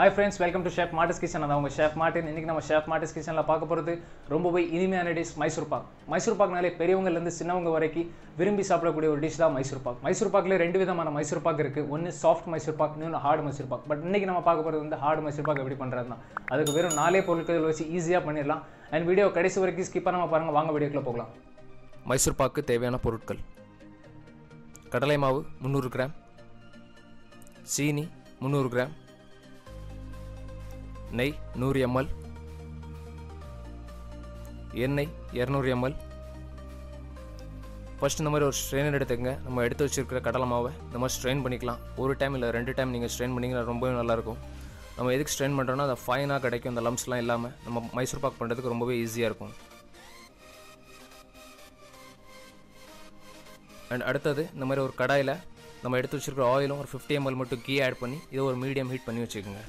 Hi friends welcome to chef மார்டிஸ் kitchen அதான் உங்கள் ஷெஃப் மார்டின் இன்றைக்கி நம்ம ஷெஃப் மார்டிஸ் கிச்சனில் பார்க்க போகிறது ரொம்பவே இனிமையான டிஷ் மைசூர் பாக் மைசூர் பாக்னாலே பெரியவங்கலேருந்து சின்னவங்க வரைக்கும் விரும்பி சாப்பிடக்கூடிய ஒரு டிஷ் தான் மைசூர் பாக் மைசூர் பாக்கில் ரெண்டு விதமான மைசூர் பாக் இருக்குது ஒன்று சாஃப்ட் மைசூர் பாக் இன்னொன்று ஹார்ட் மைசூர் பாக் பட் இன்றைக்கி நம்ம பார்க்க போகிறது வந்து ஹார்ட் மைசூர் பாக் எப்படி பண்ணுறது தான் அதுக்கு வெறும் நாலே பொருட்கள் வச்சு ஈஸியாக பண்ணிடலாம் அண்ட் வீடியோ கடைசி வரைக்கும் ஸ்கிப் பண்ணாமல் பாருங்கள் வாங்க வீடியோக்குள்ளே போகலாம் மைசூர் பாக்கு தேவையான பொருட்கள் கடலை மாவு முந்நூறு கிராம் சீனி முந்நூறு கிராம் நெய் நூறு எம்எல் எண்ணெய் இரநூறு எம்எல் ஃபர்ஸ்ட் இந்த மாதிரி ஒரு ஸ்ட்ரெயினர் எடுத்துக்கங்க நம்ம எடுத்து வச்சிருக்கிற கடலை மாவை இந்த மாதிரி ஸ்ட்ரெயின் பண்ணிக்கலாம் ஒரு டைம் இல்லை ரெண்டு டைம் நீங்கள் ஸ்ட்ரெயின் பண்ணிங்கன்னா ரொம்பவே நல்லாயிருக்கும் நம்ம எதுக்கு ஸ்ட்ரெயின் பண்ணுறோன்னா அது ஃபைனாக கிடைக்கும் அந்த லம்ஸ்லாம் இல்லாமல் நம்ம மைசூர் பாக் பண்ணுறதுக்கு ரொம்பவே ஈஸியாக இருக்கும் அண்ட் அடுத்தது இந்த மாதிரி ஒரு கடாயில் நம்ம எடுத்து வச்சிருக்கிற ஆயிலும் ஒரு ஃபிஃப்டி எம்எல் மட்டும் கீ ஆட் பண்ணி இதை ஒரு மீடியம் ஹீட் பண்ணி வச்சுக்கோங்க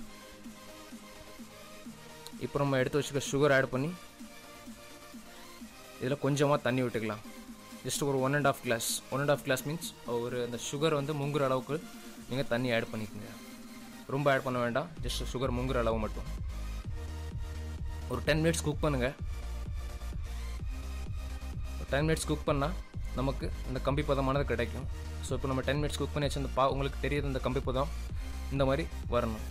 இப்போ நம்ம எடுத்து வச்சுருக்க சுகர் ஆட் பண்ணி இதில் கொஞ்சமாக தண்ணி விட்டுக்கலாம் ஜஸ்ட் ஒரு one and half glass one and half glass means ஒரு அந்த சுகர் வந்து முங்குற அளவுக்கு நீங்கள் தண்ணி ஆட் பண்ணிக்கோங்க ரொம்ப ஆட் பண்ண வேண்டாம் ஜஸ்ட் சுகர் முங்குற அளவு மட்டும் ஒரு டென் மினிட்ஸ் குக் பண்ணுங்கள் டென் மினிட்ஸ் குக் பண்ணால் நமக்கு இந்த கம்பி பதமானது கிடைக்கும் ஸோ இப்போ நம்ம டென் மினிட்ஸ் குக் பண்ணி வச்சு அந்த பா உங்களுக்கு தெரியுது இந்த கம்பி பதம் இந்த மாதிரி வரணும்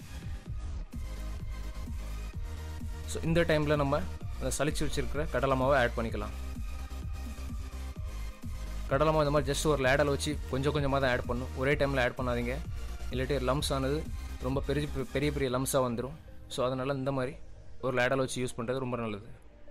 ஸோ இந்த டைமில் நம்ம அந்த சளிச்சு வச்சுருக்கிற கடலை மாவை ஆட் பண்ணிக்கலாம் கடலை மாவு இந்த மாதிரி ஜஸ்ட் ஒரு லேடல் வச்சு கொஞ்சம் கொஞ்சமாக தான் ஆட் பண்ணும் ஒரே டைமில் ஆட் பண்ணாதீங்க இல்லாட்டி லம்ஸ் ஆனது ரொம்ப பெரிய பெரிய பெரிய லம்ஸாக வந்துடும் ஸோ அதனால் இந்த மாதிரி ஒரு லேடல் வச்சு யூஸ் பண்ணுறது ரொம்ப நல்லது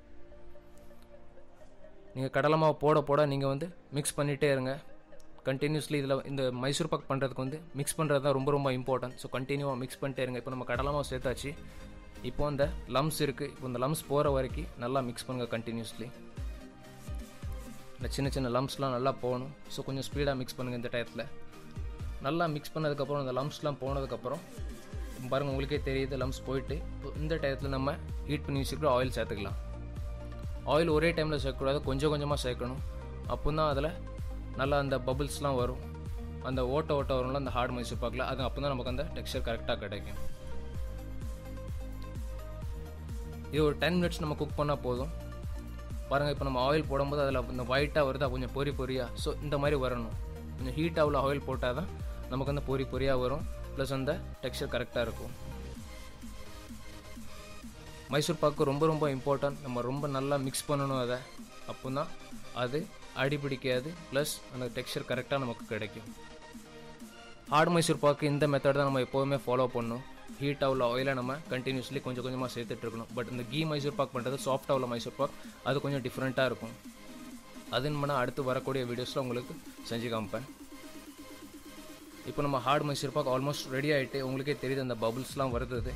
நீங்கள் கடலை மாவு போட போட நீங்கள் வந்து மிக்ஸ் பண்ணிகிட்டே இருங்க கண்டினியூஸ்லி இதில் இந்த மைசூர் பாக் பண்ணுறதுக்கு வந்து மிக்ஸ் பண்ணுறது தான் ரொம்ப ரொம்ப இம்பார்ட்டன்ட் ஸோ கண்டினியூவாக மிக்ஸ் பண்ணிட்டே இருங்க இப்போ நம்ம கடலை மாவு சேர்த்தாச்சு இப்போ அந்த லம்ஸ் இருக்குது இப்போ இந்த லம்ஸ் போகிற வரைக்கும் நல்லா மிக்ஸ் பண்ணுங்கள் கண்டினியூஸ்லி இந்த சின்ன சின்ன லம்ஸ்லாம் நல்லா போகணும் ஸோ கொஞ்சம் ஸ்பீடாக மிக்ஸ் பண்ணுங்கள் இந்த டயத்தில் நல்லா மிக்ஸ் பண்ணதுக்கப்புறம் இந்த லம்ஸ்லாம் போனதுக்கப்புறம் பாருங்கள் உங்களுக்கே தெரியுது லம்ஸ் போயிட்டு இப்போ இந்த டயத்தில் நம்ம ஹீட் பண்ணி வச்சுக்கிற ஆயில் சேர்த்துக்கலாம் ஆயில் ஒரே டைமில் சேர்க்கக்கூடாது கொஞ்சம் கொஞ்சமாக சேர்க்கணும் அப்போ தான் அதில் நல்லா அந்த பபுள்ஸ்லாம் வரும் அந்த ஓட்ட ஓட்ட வரும்ல அந்த ஹார்ட் மைசூர் பாக்கில் அது அப்போ தான் நமக்கு அந்த டெக்ஸ்சர் கரெக்டாக கிடைக்கும் இது ஒரு டென் மினிட்ஸ் நம்ம குக் பண்ணால் போதும் பாருங்கள் இப்போ நம்ம ஆயில் போடும்போது அதில் இந்த ஒயிட்டாக வருதா கொஞ்சம் பொறி பொரியாக ஸோ இந்த மாதிரி வரணும் கொஞ்சம் ஹீட் ஆகல ஆயில் போட்டால் தான் நமக்கு அந்த பொறி பொரியாக வரும் ப்ளஸ் அந்த டெக்ஸ்சர் கரெக்டாக இருக்கும் மைசூர் பாக்கு ரொம்ப ரொம்ப இம்பார்ட்டன்ட் நம்ம ரொம்ப நல்லா மிக்ஸ் பண்ணணும் அதை அப்போ தான் அது அடி பிடிக்காது ப்ளஸ் அந்த டெக்ஸ்சர் கரெக்டாக நமக்கு கிடைக்கும் ஹார்ட் மைசூர் பாக்கு இந்த மெத்தட் தான் நம்ம எப்போதுமே ஃபாலோ பண்ணணும் ஹீட் ஆவில் ஆயிலை நம்ம கண்டினியூஸ்லி கொஞ்சம் கொஞ்சமாக சேர்த்துட்டு இருக்கணும் பட் இந்த கீ மைசூர் பாக் பண்ணுறது சாஃப்ட் ஆவில் மைசூர் பாக் அது கொஞ்சம் டிஃப்ரெண்ட்டாக இருக்கும் அது நம்ம அடுத்து வரக்கூடிய வீடியோஸில் உங்களுக்கு செஞ்சு காமிப்பேன் இப்போ நம்ம hard Mysore pak almost ready ஆகிட்டு உங்களுக்கே தெரியுது அந்த பபுள்ஸ்லாம் வருது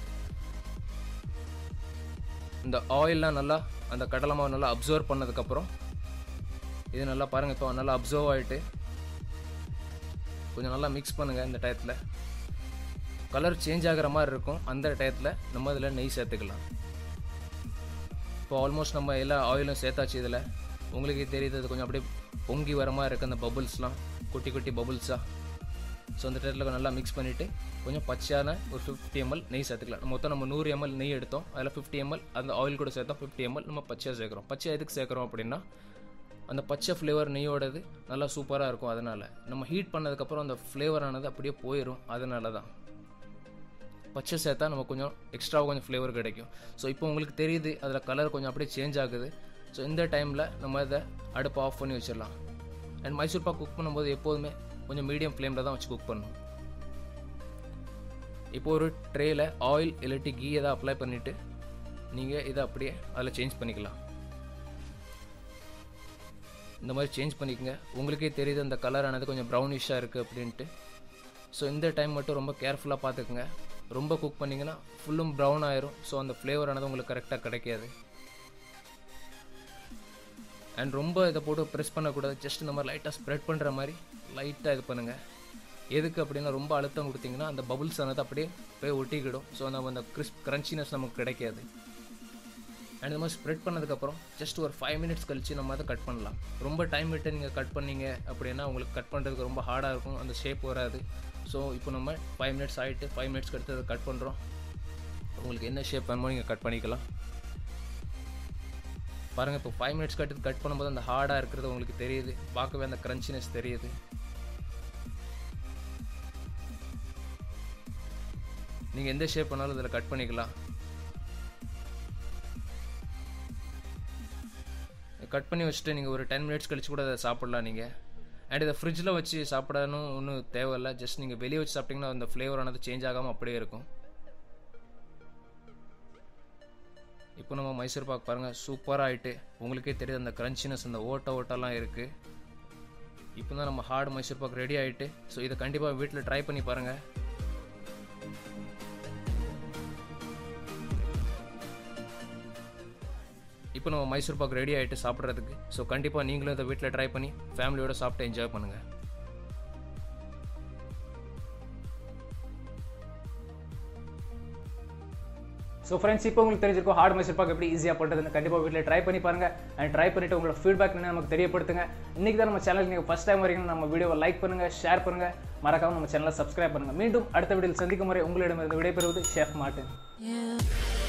இந்த ஆயிலெலாம் நல்லா அந்த கடலை மாவு நல்லா அப்சர்வ் பண்ணதுக்கப்புறம் இது நல்லா பாருங்கள் இப்போ நல்லா அப்சர்வ் ஆகிட்டு கொஞ்சம் நல்லா மிக்ஸ் பண்ணுங்கள் இந்த டயத்தில் கலர் சேஞ்ச் ஆகிற மாதிரி இருக்கும் அந்த டயத்தில் நம்ம இதில் நெய் சேர்த்துக்கலாம் இப்போ ஆல்மோஸ்ட் நம்ம எல்லா ஆயிலும் சேர்த்தாச்சு இதில் உங்களுக்கே தெரியுது அது கொஞ்சம் அப்படியே பொங்கி வர மாதிரி இருக்குது அந்த பபுள்ஸ்லாம் குட்டி குட்டி பபுள்ஸாக ஸோ அந்த டயத்தில் நல்லா மிக்ஸ் பண்ணிவிட்டு கொஞ்சம் பச்சையான ஒரு ஃபிஃப்டி எம்எல் நெய் சேர்த்துக்கலாம் மொத்தம் நம்ம நூறு எம்எல் நெய் எடுத்தோம் அதில் ஃபிஃப்டி எம்எல் அந்த ஆயில் கூட சேர்த்தோம் ஃபிஃப்டி எம்எல் நம்ம பச்சையாக சேர்க்குறோம் பச்சை எதுக்கு சேர்க்குறோம் அப்படின்னா அந்த பச்சை ஃப்ளேவர் நெய்யோடது நல்லா சூப்பராக இருக்கும் அதனால் நம்ம ஹீட் பண்ணதுக்கப்புறம் அந்த ஃப்ளேவரானது அப்படியே போயிடும் அதனால தான் பச்சை சேர்த்தா நமக்கு கொஞ்சம் எக்ஸ்ட்ரா கொஞ்சம் ஃப்ளேவர் கிடைக்கும் ஸோ இப்போ உங்களுக்கு தெரியுது அதில் கலர் கொஞ்சம் அப்படியே சேஞ்ச் ஆகுது ஸோ இந்த டைமில் நம்ம இதை அடுப்பு ஆஃப் பண்ணி வச்சிடலாம் அண்ட் மைசூர் பாக் குக் பண்ணும்போது எப்போதுமே கொஞ்சம் மீடியம் ஃப்ளேமில் தான் வச்சு குக் பண்ணணும் இப்போ ஒரு ட்ரேயில் ஆயில் இல்லாட்டி கீ எதாவது அப்ளை பண்ணிவிட்டு நீங்கள் இதை அப்படியே அதில் சேஞ்ச் பண்ணிக்கலாம் இந்த மாதிரி சேஞ்ச் பண்ணிக்கோங்க உங்களுக்கே தெரியுது அந்த கலர் ஆனது கொஞ்சம் ப்ரௌனிஷாக இருக்குது அப்படின்ட்டு ஸோ இந்த டைம் மட்டும் ரொம்ப கேர்ஃபுல்லாக பார்த்துக்குங்க ரொம்ப குக் பண்ணிங்கன்னா ஃபுல்லும் ப்ரௌன் ஆயிரும் ஸோ அந்த ஃப்ளேவர் ஆனது உங்களுக்கு கரெக்டாக கிடைக்காது அண்ட் ரொம்ப இதை போட்டு ப்ரெஸ் பண்ணக்கூடாது ஜஸ்ட் இந்த மாதிரி லைட்டாக ஸ்ப்ரெட் பண்ணுற மாதிரி லைட்டாக இது பண்ணுங்கள் எதுக்கு அப்படின்னா ரொம்ப அழுத்தம் கொடுத்தீங்கன்னா அந்த பபுள்ஸ் ஆனது அப்படியே போய் ஒட்டிக்கிடும் ஸோ நம்ம அந்த கிறிஸ்ப் க்ரன்ச்சினஸ் நமக்கு கிடைக்காது அண்ட் இந்த மாதிரி ஸ்ப்ரெட் பண்ணதுக்கப்புறம் ஜஸ்ட் ஒரு ஃபைவ் மினிட்ஸ் கழிச்சு நம்ம அதை கட் பண்ணலாம் ரொம்ப டைம் விட்டு நீங்கள் கட் பண்ணீங்க அப்படின்னா உங்களுக்கு கட் பண்ணுறதுக்கு ரொம்ப ஹார்டாக இருக்கும் அந்த ஷேப் வராது ஸோ இப்போ நம்ம ஃபைவ் மினிட்ஸ் ஆகிட்டு ஃபைவ் மினிட்ஸ்க்கு அடுத்து அதை கட் பண்ணுறோம் உங்களுக்கு என்ன ஷேப் வேணுமோ நீங்கள் கட் பண்ணிக்கலாம் பாருங்கள் இப்போ ஃபைவ் மினிட்ஸ் கட்டு கட் பண்ணும்போது அந்த ஹார்டாக இருக்கிறது உங்களுக்கு தெரியுது பார்க்கவே அந்த க்ரன்ச்சினஸ் தெரியுது நீங்கள் எந்த ஷேப் பண்ணாலும் இதில் கட் பண்ணிக்கலாம் கட் பண்ணி வச்சுட்டு நீங்கள் ஒரு டென் மினிட்ஸ் கழிச்சு கூட அதை சாப்பிடலாம் நீங்கள் அண்ட் இதை ஃப்ரிட்ஜில் வச்சு சாப்பிடணும் ஒன்றும் தேவையில்லை ஜஸ்ட் நீங்கள் வெளியே வச்சு சாப்பிட்டீங்கன்னா அந்த ஃப்ளேவர் ஆனது சேஞ்ச் ஆகாமல் அப்படியே இருக்கும் இப்போ நம்ம மைசூர் பாக் பாருங்கள் சூப்பராக ஆகிட்டு உங்களுக்கே தெரியுது அந்த க்ரன்ச்சினஸ் அந்த ஓட்ட ஓட்டெல்லாம் இருக்குது இப்போ தான் நம்ம ஹார்ட் மைசூர் பாக் ரெடி ஆகிட்டு ஸோ இதை கண்டிப்பாக வீட்டில் ட்ரை பண்ணி பாருங்கள் இப்போ நம்ம மைசூர் பாக் ரெடி ஆகிட்டு சாப்பிட்றதுக்கு ஸோ கண்டிப்பாக நீங்களும் இதை வீட்டில் ட்ரை பண்ணி ஃபேமிலியோட சாப்பிட்டு என்ஜாய் பண்ணுங்கள் ஸோ ஃப்ரெண்ட்ஸ் இப்போ உங்களுக்கு தெரிஞ்சிருக்கும் ஹார்ட் மைசூர் பாக் எப்படி ஈஸியாக பண்ணுறதுன்னு கண்டிப்பாக வீட்டில் ட்ரை பண்ணி பாருங்க அண்ட் ட்ரை பண்ணிட்டு உங்களோட ஃபீட்பேக் நமக்கு தெரியப்படுத்துங்க இன்னைக்கு தான் நம்ம சேனல் நீங்கள் ஃபஸ்ட் டைம் வரைக்கும் நம்ம வீடியோவை லைக் பண்ணுங்க ஷேர் பண்ணுங்க மறக்காம நம்ம சேனலை சப்ஸ்கிரைப் பண்ணுங்க மீண்டும் அடுத்த வீடியோவில் சந்திக்கும் முறை உங்களிடம் விடைபெறுவது ஷெஃப் மார்ட்டின் Yeah.